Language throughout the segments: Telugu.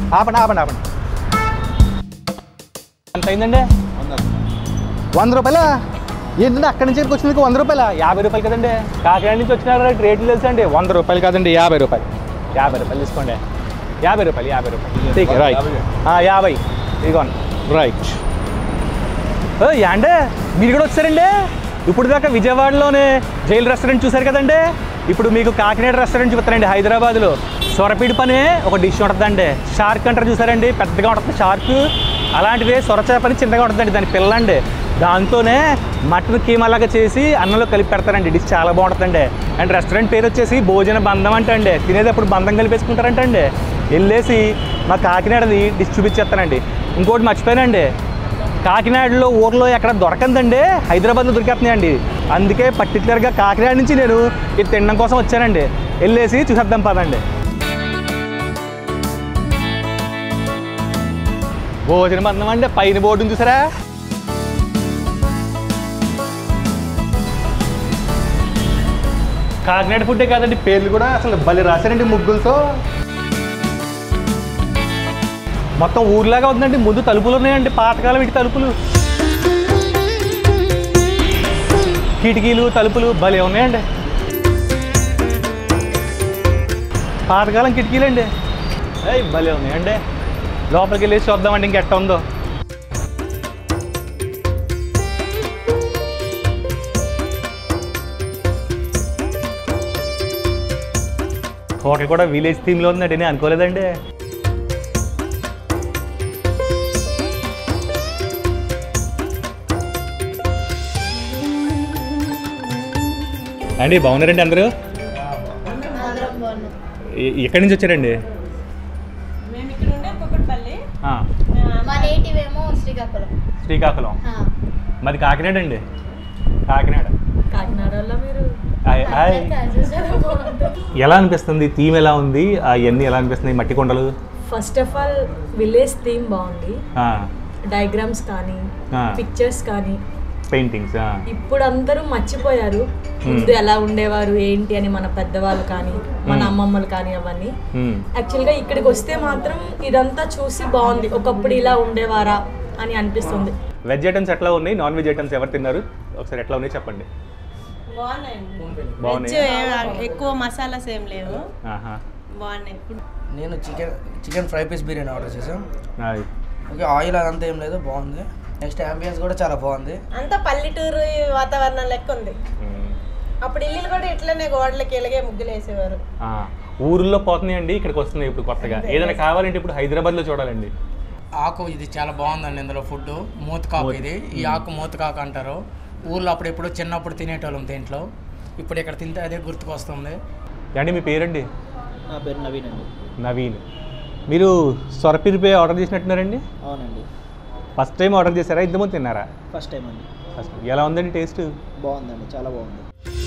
ఆపండి ఆపండి ఆపండి ఎంత అయిందండి వంద రూపాయలా ఏంటంటే అక్కడి నుంచి ఇక్కడికి వచ్చినందుకు వంద రూపాయల యాభై రూపాయలు కదండి కాకినాడ నుంచి వచ్చినారు రేట్లు తెలుసా అండి వంద రూపాయలు కాదండి యాభై రూపాయలు యాభై రూపాయలు తీసుకోండి యాభై రూపాయలు యాభై రూపాయలు ఠీక్ రైట్ యాభై ఇదిగోండి రైట్ యాండే మీరు కూడా వచ్చారండి ఇప్పుడు దాకా విజయవాడలోనే జైలు రెస్టారెంట్ చూశారు కదండి ఇప్పుడు మీకు కాకినాడ రెస్టారెంట్ చూపుతారండి హైదరాబాద్లో సొరపీడి పనే ఒక డిష్ ఉంటుందండి షార్క్ అంటారు చూసారండి పెద్దగా ఉంటుంది షార్క్ అలాంటిది సొరచేప అని చిన్నగా ఉంటుందండి దాని పిల్లండి దాంతోనే మటన్ కీమాలాగా చేసి అన్నంలో కలిపి పెడతారండి డిష్ చాలా బాగుంటుందండి అండ్ రెస్టారెంట్ పేరు వచ్చేసి భోజన బంధం అంటే అండి తినేటప్పుడు బంధం కలిపేసుకుంటారంట అండి వెళ్ళేసి మా కాకినాడది డిష్ చూపించేస్తానండి ఇంకోటి మర్చిపోయానండి కాకినాడలో ఊర్లో ఎక్కడ దొరకందండి హైదరాబాద్లో దొరికేస్తున్నాయండి అందుకే పర్టికులర్గా కాకినాడ నుంచి నేను ఇది తినడం కోసం వచ్చానండి వెళ్ళేసి చూసేద్దాం పదండి భోజనం బంధం అంటే పైన బోర్డుని చూసారా కాకినాడ ఫుడ్డే కాదండి పేర్లు కూడా అసలు భలే రాశారండి ముగ్గులతో మొత్తం ఊర్లాగా ఉందండి ముందు తలుపులు ఉన్నాయండి పాతకాలం ఇటు తలుపులు కిటికీలు తలుపులు భలే ఉన్నాయండి పాతకాలం కిటికీలండి అయ్యి భలే ఉన్నాయండి లోపలికి వెళ్ళేసి చూద్దామండి ఇంకెట్ట ఉందో హోటల్ కూడా విలేజ్ థీమ్లో ఉందండి నేను అనుకోలేదండి అండి బాగున్నారండి అందరూ ఎ- ఎక్కడి నుంచి వచ్చారండి మేము ఇక్కడ ఉండే కుక్కట్పల్లి ఆ, మా నేటివ్ ఏమో శ్రీకాకుళం శ్రీకాకుళం ఆ. మాది కాకినాడ అండి కాకినాడ కాకినాడలో మీరు హాయ్ హాయ్ కాజేసారు బాగుంటుంది. ఎలా అనిపిస్తుంది థీమ్ ఎలా ఉంది అవన్నీ ఎలా అనిపిస్తుంది మట్టి కొండలు first of all village theme బాగుంది ఆ, డయాగ్రామ్స్ కానీ ఆ. పిక్చర్స్ కానీ పెయింటింగ్స్ ఆ, ఇప్పుడు అందరూ మర్చిపోయారు ముందు ఎలా ఉండేవారు ఏంటి అని మన పెద్దవాళ్ళు కానీ మన అమ్మమ్మలు కానీ అవన్నీ ఉమ్, యాక్చువల్గా ఇక్కడికి వస్తే మాత్రం ఇదంతా చూసి బాగుంది ఒకప్పుడు ఇలా ఉండేవారా అని అనిపిస్తుంది వెజ్ ఐటమ్స్ ఎట్లా ఉన్నాయి నాన్ వెజ్ ఐటమ్స్ ఎవరు తిన్నారు ఒకసారి ఎట్లా ఉన్నాయి చెప్పండి బాగున్నాయి వెజ్ ఎక్కువ మసాలాస్ ఏం లేవు ఆహా బాగున్నాయి ఇప్పుడు నేను chicken chicken fry piece biryani order చేసాం హాయ్. ఓకే ఆయిల్ అదంతా ఏం లేదు బాగుంది నెక్స్ట్ అంబియన్స్ కూడా చాలా బాగుంది అంతా పల్లెటూరు వాతావరణం లెక్క ఉంది ఉమ్, అప్పుడు ఇల్లులు కూడా ఇట్లనే గోడలకి ఎలాగే ముగ్గులు వేసేవారు ఆ, ఊర్లో పోతున్నాయండి ఇక్కడికి వస్తున్నాయి ఇప్పుడు కొత్తగా ఏదైనా కావాలంటే ఇప్పుడు హైదరాబాద్లో చూడాలండి ఆకు ఇది చాలా బాగుందండి ఇందులో ఫుడ్ మూతకాకు ఇది ఈ ఆకు మూతకాకు అంటారు ఊర్లో అప్పుడు ఎప్పుడు చిన్నప్పుడు తినేటోళ్ళం దీంట్లో ఇప్పుడు ఇక్కడ తింటే అదే గుర్తుకొస్తుంది అండి మీ పేరండి నా పేరు నవీన్ అండి నవీన్ మీరు సొరపిరిపే ఆర్డర్ చేసినట్టున్నారండి అవునండి ఫస్ట్ టైం ఆర్డర్ చేశారా ఇంతకుముందు తిన్నారా ఫస్ట్ టైం అండి ఫస్ట్ ఎలా ఉందండి టేస్ట్ బాగుందండి చాలా బాగుంది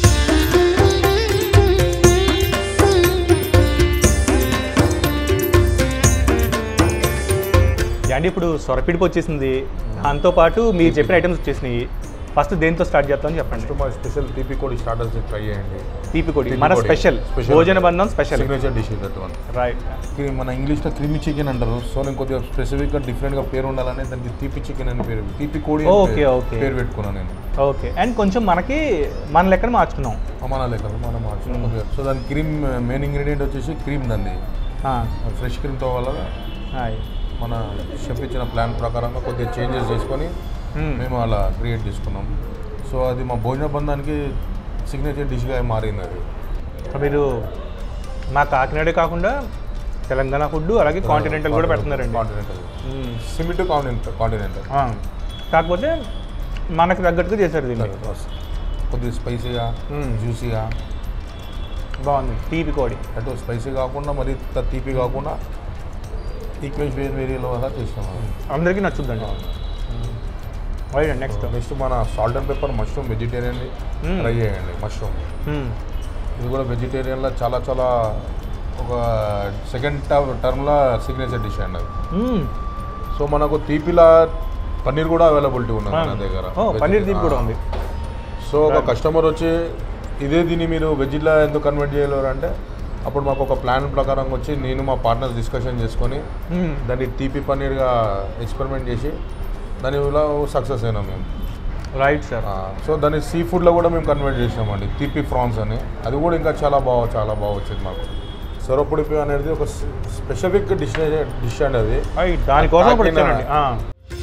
అండి ఇప్పుడు సొరపిడిపి వచ్చేసింది దాంతోపాటు మీరు చెప్పిన ఐటమ్స్ వచ్చేసినాయి ఫస్ట్ దేంతో స్టార్ట్ చేస్తామని చెప్పండి నెక్స్ట్ మా స్పెషల్ టీపీ కోడి స్టార్టర్స్ ట్రై చేయండి తీపి కొడి తీపి మన కోడి. Special Special. Bhojana Bandham special signature dish that one right మన ఇంగ్లీష్లో క్రిమి చికెన్ అంటారు సో నేను కొద్దిగా స్పెసిఫిక్గా డిఫరెంట్గా పేరు ఉండాలని దానికి తీపి చికెన్ అని పేరు తీపి కోడి అని Okay, పేరు- okay. పేరు పెట్టుకున్నాను నేను ఓకే అండ్ కొంచెం మనకి మన లెక్కన మార్చుకున్నాం మన లెక్క మనం మార్చుకున్నాం కొద్దిగా సో దాని క్రీమ్ మెయిన్ ఇంగ్రీడియంట్ వచ్చేసి క్రీమ్ దాన్ని ఆ, ఫ్రెష్ క్రీమ్తో వల్ల హాయ్. మన షెఫ్ ఇచ్చిన ప్లాన్ ప్రకారంగా కొద్దిగా చేంజెస్ చేసుకొని మ్మ్. మేము అలా క్రియేట్ చేసుకున్నాం సో అది మా భోజన బంధానికి సిగ్నేచర్ డిష్గా మారింది అది మీరు మా కాకినాడే కాకుండా తెలంగాణ ఫుడ్ అలాగే కాంటినెంటల్ కూడా పెడుతున్నారండి కాంటినెంటల్ మ్మ్. సిమి టు కాంటినెంటల్ కాంటినెంటల్ ఆ, కాకపోతే మనకు తగ్గట్టుగా చేశారు దీన్ని కొద్దిగా స్పైసీగా మ్మ్. జ్యూసీగా బాగుంది తీపి కోడి అటు స్పైసీ కాకుండా మరి ఇంత తీపి కాకుండా ఈక్వేష్ వేరు వేరియలో అలా చేసినాం అందరికీ నచ్చుద్దండి రైట్ నెక్స్ట్ నెక్స్ట్ మన salt and pepper mushroom vegetarian hmm. Try చేయండి మష్రూమ్ ఇది కూడా వెజిటేరియన్లో చాలా చాలా ఒక సెకండ్ టర్మ్లో సిగ్నేచర్ డిష్ అండి అది సో మనకు తీపిలా పన్నీర్ కూడా అవైలబిలిటీ ఉన్నది మన దగ్గర ఓ పన్నీర్ తీపి కూడా ఉంది సో ఒక కస్టమర్ వచ్చి ఇదే దీన్ని మీరు వెజ్లో ఎందుకు కన్వర్ట్ చేయలేరు అంటే అప్పుడు మాకు ఒక ప్లాన్ ప్రకారం వచ్చి నేను మా పార్ట్నర్స్ డిస్కషన్ చేసుకొని మ్మ్. దాన్ని తీపి పన్నీర్గా ఎక్స్పెరిమెంట్ చేసి దానిలో సక్సెస్ అయినాం మేము రైట్ సార్ ఆ, సో దాన్ని సీ ఫుడ్లో కూడా మేము కన్వర్ట్ చేసినామండి తీపి ప్రాన్స్ అని అది కూడా ఇంకా చాలా బాగా చాలా బాగా వచ్చింది మాకు సొరపుడిపి అనేది ఒక స్పెసిఫిక్ డిష్ డిష్ అండి అది అయ్, దానికోసం ఇప్పుడు కాకినాడ. వచ్చానండి ఆ.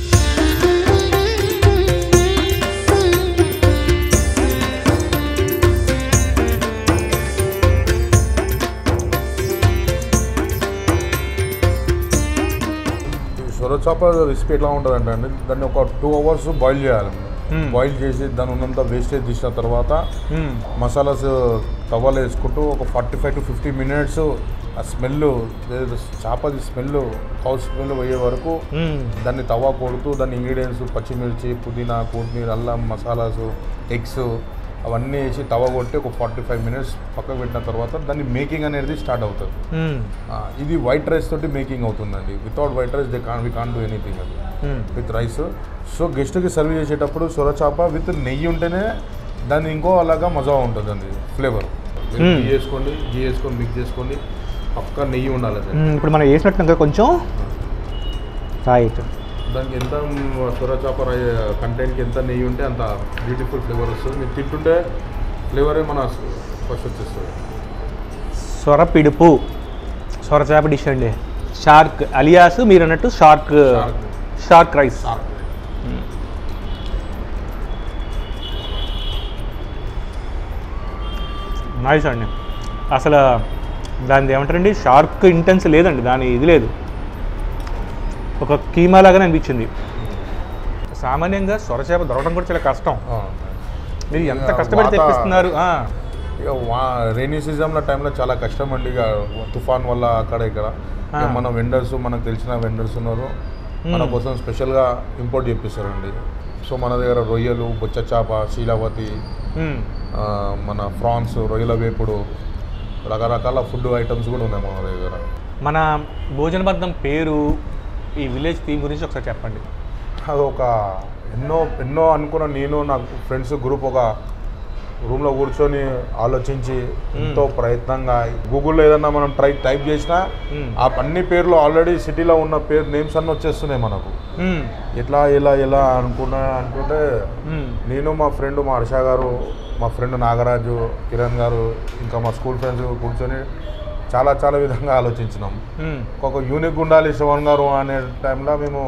ఈ సొర చేప రెసిపీ ఎట్లా ఉంటుంది అంటే అండి దాన్ని ఒక టూ అవర్స్ బాయిల్ చేయాలి Hmm. బాయిల్ చేసి దాని ఉన్నంత వేస్టేజ్ తీసిన తర్వాత మ్మ్. మసాలాస్ తవ్వలు వేసుకుంటూ ఒక forty five to fifty minutes ఆ స్మెల్ చేపది స్మెల్ హౌస్ స్మెల్ పోయే వరకు మ్మ్. దాన్ని తవ్వ కొడుతూ దాని ఇంగ్రీడియంట్స్ పచ్చిమిర్చి పుదీనా కొత్తిమీర అల్లం మసాలాస్ ఎగ్స్ అవన్నీ వేసి తవ్వ కొట్టి ఒక ఫార్టీ ఫైవ్ మినిట్స్ పక్కకు పెట్టిన తర్వాత దాన్ని మేకింగ్ అనేది స్టార్ట్ అవుతుంది మ్మ్. ఆ, ఇది వైట్ రైస్ తోటి మేకింగ్ అవుతుందండి without white rice they can we can do anything అది మ్మ్. విత్ రైస్ సో గెస్ట్కి సర్వ్ చేసేటప్పుడు సొరచాప విత్ నెయ్యి ఉంటేనే దాన్ని ఇంకో అలాగా మజా ఉంటుంది అండి ఫ్లేవర్ Hmm. గీ వేసుకోండి గీ వేసుకొని మిక్స్ చేసుకోండి పక్క నెయ్యి ఉండాలి అది మ్మ్. ఇప్పుడు మనం వేసినట్టు ఇంకా కొంచెం రైట్ దానికి ఎంత సొరచాప రై కంటెంట్కి ఎంత నెయ్యి ఉంటే అంత బ్యూటిఫుల్ ఫ్లేవర్ వస్తుంది మీరు తింటుంటే ఫ్లేవరే మన ఫస్ట్ వచ్చేస్తుంది సొర పిడుపు సొర చేప డిష్ అండి షార్క్ అలియాస్ మీరు అన్నట్టు shark Shark. Shark rice nice అండి అసలు దాని ఏమంటారండి షార్క్ ఇంటెన్స్ లేదండి దాని ఇది లేదు ఒక కీమా లాగానే అనిపించింది సామాన్యంగా సొరచేప దొరకడం కూడా చాలా కష్టం మీరు ఎంత ఇక కష్టపడి వాత- తెప్పిస్తున్నారు ఆ, ఇక వా రైనీ సీజన్లో టైంలో చాలా కష్టం అండి ఇక తుఫాన్ వల్ల అక్కడ ఇక్కడ ఇక ఆ. మన వెండర్స్ మనకు తెలిసిన వెండర్స్ ఉన్నారు మన మ్మ్. కోసం స్పెషల్గా ఇంపోర్ట్ చేపిస్తారండి సో మన దగ్గర రొయ్యలు బొచ్చ చేప శీలావతి మ్మ్. ఆ, మన ఫ్రాన్స్ రొయ్యల వేపుడు రకరకాల ఫుడ్ ఐటమ్స్ కూడా ఉన్నాయి మన దగ్గర మన భోజన బంధం పేరు ఈ విలేజ్ థీమ్ గురించి ఒకసారి చెప్పండి అది ఒక ఎన్నో ఎన్నో అనుకున్న నేను నా ఫ్రెండ్స్ గ్రూప్ ఒక రూమ్లో కూర్చొని ఆలోచించి ఎంతో ప్రయత్నంగా గూగుల్లో ఏదన్నా మనం ట్రై టైప్ చేసినా మ్మ్. ఆ అన్ని పేర్లు ఆల్రెడీ సిటీలో ఉన్న పేరు నేమ్స్ అన్నీ వచ్చేస్తున్నాయి మనకు మ్మ్. ఎట్లా ఎలా ఎలా అనుకున్నా అనుకుంటే మ్మ్. నేను మా ఫ్రెండ్ మా హర్ష గారు మా ఫ్రెండ్ నాగరాజు కిరణ్ గారు ఇంకా మా స్కూల్ ఫ్రెండ్స్ కూర్చొని చాలా చాలా విధంగా ఆలోచించినాం మ్మ్. ఒక యూనిక్ ఉండాలి శివన్ గారు అనే టైంలో మేము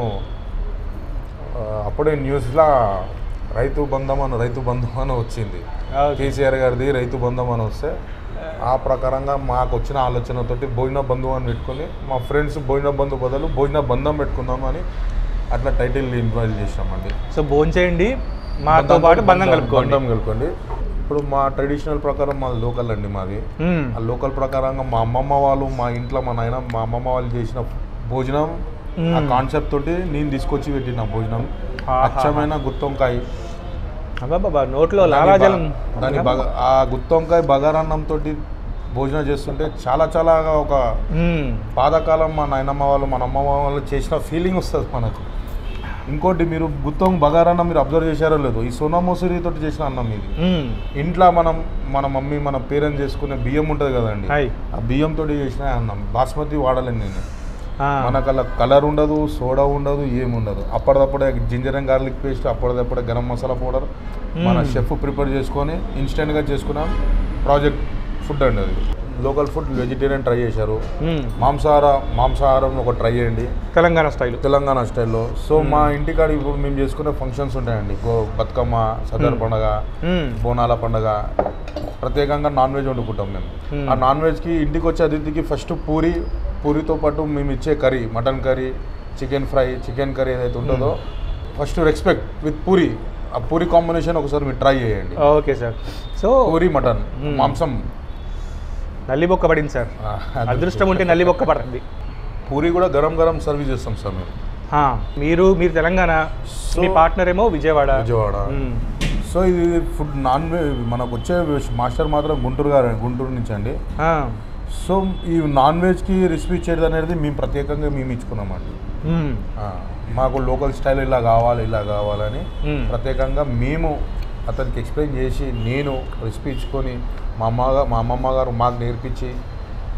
ఆ, అప్పుడే న్యూస్లో రైతు బంధం అని రైతు బంధం అని వచ్చింది ఓకే. కేసీఆర్ గారిది రైతు బంధం అని వస్తే ఆ ప్రకారంగా మాకు వచ్చిన ఆలోచనతోటి భోజన బంధువు అని పెట్టుకొని మా ఫ్రెండ్స్ భోజన బంధు బదులు భోజన బంధం పెట్టుకుందాం అని అట్లా టైటిల్ ఇన్వాల్వ్ చేసామండి సో భోజనం చేయండి మాతో పాటు బంధం కలుపుకోండి బంధం కలుపుకోండి ఇప్పుడు మా ట్రెడిషనల్ ప్రకారం మాది లోకల్ అండి మాది మ్మ్. ఆ లోకల్ ప్రకారంగా మా అమ్మమ్మ వాళ్ళు మా ఇంట్లో మా నాయన మా అమ్మమ్మ వాళ్ళు చేసిన భోజనం ఆ మ్మ్. కాన్సెప్ట్ తోటి నేను తీసుకొచ్చి పెట్టిన భోజనం ఆహా. అచ్చమైన గుత్తొంకాయ అబ్బాబా నోట్లో దాని లాలాజలం బ- దాని బగ ఆ గుత్తొంకాయ బగారన్నం తోటి భోజనం చేస్తుంటే చాలా చాలా ఒక మ్మ్. పాతకాలం మా నాయనమ్మ వాళ్ళు మన అమ్మమ్మ వాళ్ళు చేసిన ఫీలింగ్ వస్తుంది మనకు ఇంకోటి మీరు గుత్తం బగారన్నం మీరు అబ్జర్వ్ చేశారో లేదో ఈ సోనా మసూరి తోటి చేసిన అన్నం ఇది మ్మ్. ఇంట్లో మనం మన మమ్మీ మన పేరెంట్స్ చేసుకునే బియ్యం ఉంటుంది కదండి హాయ్. ఆ బియ్యం తోటి చేసిన అన్నం బాస్మతి వాడలేను నేను ఆ. మనకు అలా కలర్ ఉండదు సోడా ఉండదు ఏముండదు అప్పటిదప్పుడే జింజర్ అండ్ గార్లిక్ పేస్ట్ అప్పటిదప్పుడే గరం మసాలా పౌడర్ మన మ్మ్. షెఫ్ ప్రిపేర్ చేసుకొని ఇన్స్టెంట్గా చేసుకున్నాం ప్రాజెక్ట్ ఫుడ్ అండి అది లోకల్ ఫుడ్ వెజిటేరియన్ ట్రై చేశారు మ్మ్. మాంసాహార మాంసాహారం ఒక ట్రై చేయండి తెలంగాణ స్టైల్ తెలంగాణ స్టైల్లో సో మా ఇంటికాడ ఇప్పుడు మేము చేసుకునే ఫంక్షన్స్ ఉంటాయండి గో బతుకమ్మ సదర్ మ్మ్. పండగ మ్మ్. బోనాల పండగ ప్రత్యేకంగా నాన్ వెజ్ వండుకుంటాం మేము మ్మ్. ఆ నాన్ వెజ్కి ఇంటికి వచ్చే అతిథికి ఫస్ట్ పూరి పూరితో పాటు మేము ఇచ్చే curry mutton curry chicken fry chicken curry ఏదైతే ఉంటుందో ఫస్ట్ రెస్పెక్ట్ విత్ పూరి ఆ పూరి కాంబినేషన్ ఒకసారి మీరు ట్రై చేయండి okay sir so puri mutton మ్మ్. మాంసం నల్లి బొక్క పడింది సార్ ఆ, అదృష్టం ఉంటే నల్లి బొక్క పడుతుంది పూరి కూడా గరం గరం సర్వీస్ చేస్తాం సార్ మేము ఆ, మీరు మీరు తెలంగాణ సో- మీ పార్ట్నర్ ఏమో విజయవాడ విజయవాడ మ్మ్. సో ఇది ఫుడ్ నాన్ వెజ్ మనకు వచ్చే మాస్టర్ మాత్రం గుంటూరు గారు గుంటూరు నుంచి అండి ఆ. సో ఈ నాన్ వెజ్కి రెసిపీ చేయడం అనేది మేము ప్రత్యేకంగా మేము ఇచ్చుకున్నామండి మ్మ్. ఆ, మాకు లోకల్ స్టైల్ ఇలా కావాలి ఇలా కావాలని మ్మ్. ప్రత్యేకంగా మేము అతనికి ఎక్స్ప్లెయిన్ చేసి నేను రెసిపీ ఇచ్చుకొని మా అమ్మగా మా అమ్మమ్మ గారు మాకు నేర్పించి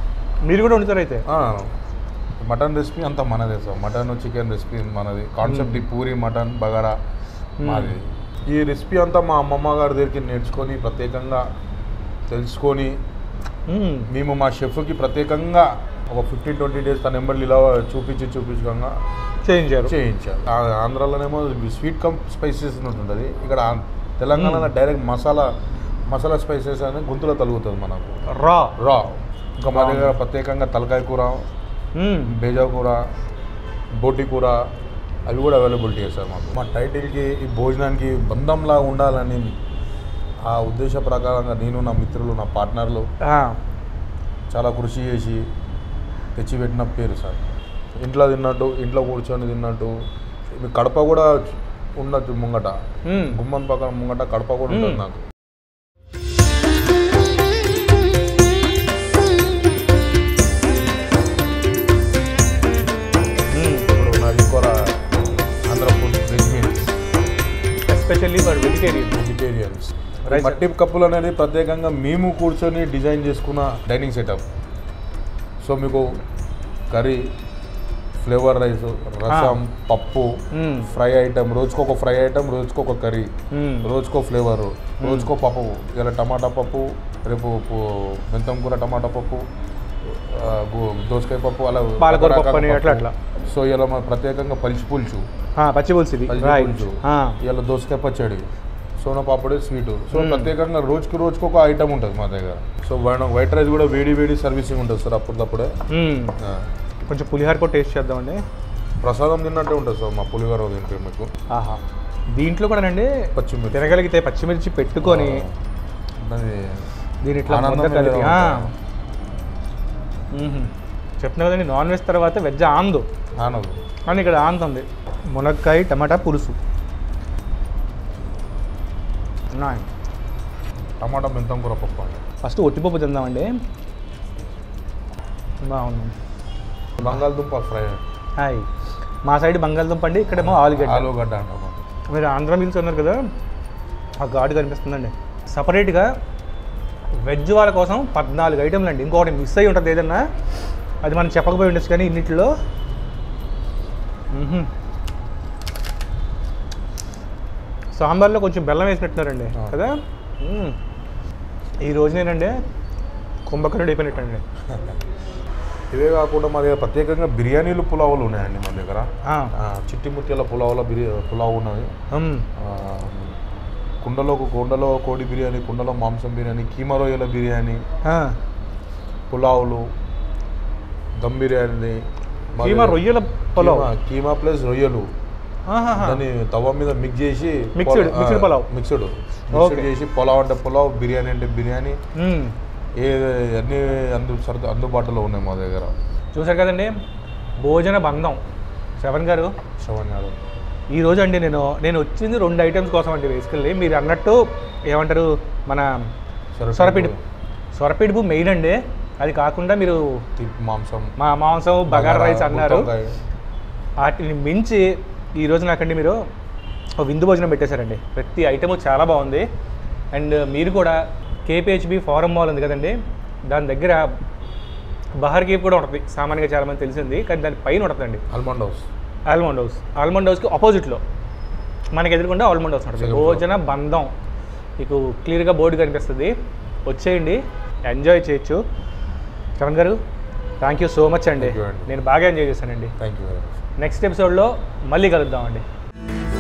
మీరు కూడా వండుతారు అయితే ఆ, మటన్ రెసిపీ అంతా మనదే సార్ మటన్ చికెన్ రెసిపీ మనది కాన్సెప్ట్ ఈ పూరి మటన్ బగారా మాది ఈ రెసిపీ అంతా మా అమ్మమ్మ గారి దగ్గరికి నేర్చుకొని ప్రత్యేకంగా తెలుసుకొని మ్మ్. మేము మా షెఫ్కి ప్రత్యేకంగా ఒక ఫిఫ్టీన్ ట్వంటీ డేస్ తన నెంబర్లు ఇలా చూపించి చూపించగా చేయించారు చేయించారు ఆ- ఆంధ్రాలోనేమో స్వీట్ కమ్ స్పైసెస్ ఉంటుంది ఇక్కడ ఆ- తెలంగాణలో డైరెక్ట్ మసాలా మసాలా స్పైసెస్ అని గుంతులో తలుగుతుంది మనకు రా రా ఇంకా మా దగ్గర ప్రత్యేకంగా తలకాయ కూర మ్మ్. బేజా కూర బోటి కూర అవి కూడా అవైలబిలిటీ చేస్తారు మాకు మా టైటిల్కి ఈ భోజనానికి బంధంలా ఉండాలని ఆ ఉద్దేశ ప్రకారంగా నేను నా మిత్రులు నా పార్ట్నర్లు ఆ, చాలా కృషి చేసి తెచ్చిపెట్టిన పేరు సార్ ఇంట్లో తిన్నట్టు ఇంట్లో కూర్చొని తిన్నట్టు మీ కడప కూడా ఉండొచ్చు ముంగట మ్మ్. గుమ్మం పక్కన ముంగట కడప కూడా ఉంటుంది మ్మ్. నాకు మ్మ్. ఇప్పుడు నాది కూర Andhra food veg meals especially for vegetarian vegetarians Rice. మట్టి కప్పులు అనేది ప్రత్యేకంగా మేము కూర్చొని డిజైన్ చేసుకున్న డైనింగ్ సెటప్ సో మీకు కర్రీ ఫ్లేవర్ రైస్ రసం పప్పు మ్మ్. ఫ్రై ఐటమ్ రోజుకొక ఫ్రై ఐటమ్ రోజుకొక కర్రీ మ్మ్. రోజుకో ఫ్లేవర్ రోజుకో పప్పు ఇలా టమాటా పప్పు రేపు పు- మెంతం కూర టమాటా పప్పు ఆ, గు- దోసకాయ పప్పు అలా పాలకూర రకరకాల పప్పు అని అట్లా పప్పు. సో ఇలా మన ప్రత్యేకంగా పలిచి పులుచు ఆ, పచ్చి పులుసు ఇది పల్లి రైట్ పులుసు ఆ, ఇలా దోసకాయ పచ్చడి సోన పాపడి స్వీట్ సో మ్మ్. ప్రత్యేకంగా రోజుకి రోజుకి ఒక ఐటమ్ ఉంటుంది మా దగ్గర సో వై- వైట్ రైస్ కూడా వేడి వేడి సర్వీసింగ్ ఉంటుంది సార్ అప్పటికప్పుడే మ్మ్. ఆ. కొంచెం పులిహార కూడా టేస్ట్ చేద్దామండి ప్రసాదం తిన్నట్టే ఉంటుంది సార్ మా పులిహోర తింటే మీకు ఆహా దీంట్లో కూడానండి పచ్చిమిర్చి తినగలిగితే పచ్చిమిర్చి పెట్టుకొని దాని దీని ఇట్లా ఆనందం ముద్ద కలిపి వేరే ఆ. ఉంటుంది. మ్మ్. చెప్తున్నా కదండి నాన్ వెజ్ తర్వాత వెజ్ ఆందు ఆనదు కానీ ఇక్కడ ఆంత ఉంది మునక్కాయ టమాటా పులుసు ఉన్నాయి. టమాటా మెంతం కూర పప్పు అండి ఫస్ట్ ఒట్టిపప్పు తిందామండి బాగుంది బంగాళదుంప ఫ్రై హాయ్ మా సైడ్ బంగాళదుంప అండి ఇక్కడేమో ఆలుగడ్డ ఆలుగడ్డ అంటాం మీరు ఆంధ్ర మీల్స్ ఉన్నారు కదా ఆ ఘాటు కనిపిస్తుందండి సపరేట్గా వెజ్ వాళ్ళ కోసం పద్నాలుగు ఐటెంలు అండి ఇంకొకటి మిస్ అయ్యి ఉంటుంది ఏదన్నా అది మనం చెప్పకపోయి ఉండొచ్చు కానీ ఇన్నిట్లో మ్మ్హ్మ్. సాంబార్లో కొంచెం బెల్లం వేసినట్టున్నారండి ఆ. కదా మ్మ్. ఈ రోజునేనండి కుంభకరుడు అయిపోయినట్టండి ఇవే కాకుండా మా దగ్గర ప్రత్యేకంగా బిర్యానీలు పులావులు ఉన్నాయండి మా దగ్గర ఆ. ఆ, చిట్టి ముత్యాల పులావుల బిర్యా పులావ్ ఉన్నది మ్మ్. ఆ, కుండలో కుండలో కోడి బిర్యానీ కుండలో మాంసం బిర్యానీ కీమా రొయ్యల బిర్యానీ ఆ. పులావులు దమ్ బిర్యానీ మా కీమా దగ్గర రొయ్యల పులావ్ కీమా- కీమా ప్లస్ రొయ్యలు ఆహాహా. దాన్ని తవ మీద మిక్స్ చేసి Mixed, mixed పులావ్. Mixed Okay. మిక్స్డ్ చేసి పులావ్ అంటే పులావ్ బిర్యానీ అంటే బిర్యానీ మ్మ్. ఏ అన్ని అందు సర్దు అందుబాటులో ఉన్నాయి మా దగ్గర చూసారు కదండి భోజన బంధం శ్రవణ్ గారు శ్రవణ్ యాదవ్ ఈ రోజు అండి నేను నేను వచ్చింది రెండు ఐటమ్స్ కోసం అండి బేసికల్లీ మీరు అన్నట్టు ఏమంటారు మన సొరపిడుపు. సొరపిడుపు సొరపిడుపు మెయిన్ అండి అది కాకుండా మీరు తిప్ మాంసం మా మాంసం బగారా రైస్ అన్నారు గుత్తొంకాయ. వాటిని మించి ఈ రోజు నాకండి మీరు ఒక విందు భోజనం పెట్టేశారండి ప్రతి ఐటము చాలా బాగుంది అండ్ మీరు కూడా కేపీహెచ్బి ఫారం మాల్ ఉంది కదండి దాని దగ్గర బహార్ కేఫ్ కూడా ఉంటుంది సామాన్యంగా చాలామంది తెలిసింది కానీ దాని పైన ఉంటుందండి almond house almond house almond హౌస్కి ఆపోజిట్లో మనకి ఎదురుకుండా ఆల్మండ్ హౌస్ ఉంటుంది Second floor. భోజన బంధం మీకు క్లియర్గా బోర్డు కనిపిస్తుంది వచ్చేయండి ఎంజాయ్ చేయొచ్చు Charan garu thank you so much అండి Thank you అండి. నేను బాగా ఎంజాయ్ చేశానండి thank you very much next ఎపిసోడ్లో మళ్ళీ కలుద్దామండి